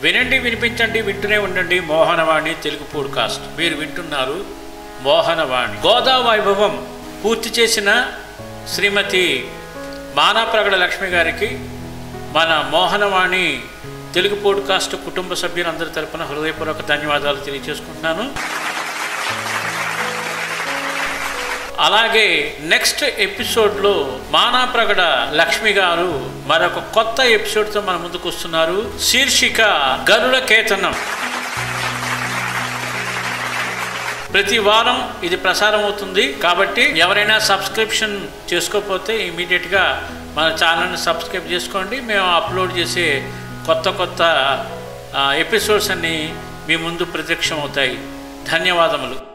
వినండి వినిపించండి వింటూనే ఉండండి మోహనవాణి తెలుగు పోడ్కాస్ట్ మీరు వింటున్నారు మోహనవాణి గోదా వైభవం పూర్తి చేసిన శ్రీమతి మానాప్రగడ లక్ష్మి గారికి మన మోహనవాణి తెలుగు పోడ్కాస్ట్ కుటుంబ సభ్యులందరి తరపున హృదయపూర్వక ధన్యవాదాలు తెలియజేసుకుంటున్నాను అలాగే నెక్స్ట్ ఎపిసోడ్లో మానాప్రగడ లక్ష్మి గారు మరొక కొత్త ఎపిసోడ్తో మన ముందుకు వస్తున్నారు శీర్షిక గరుడ కేతనం ప్రతి వారం ఇది ప్రసారం అవుతుంది కాబట్టి ఎవరైనా సబ్స్క్రిప్షన్ చేసుకోకపోతే ఇమీడియట్గా మన ఛానల్ని సబ్స్క్రైబ్ చేసుకోండి మేము అప్లోడ్ చేసే కొత్త కొత్త ఎపిసోడ్స్ అన్నీ మీ ముందు ప్రత్యక్షం అవుతాయి ధన్యవాదములు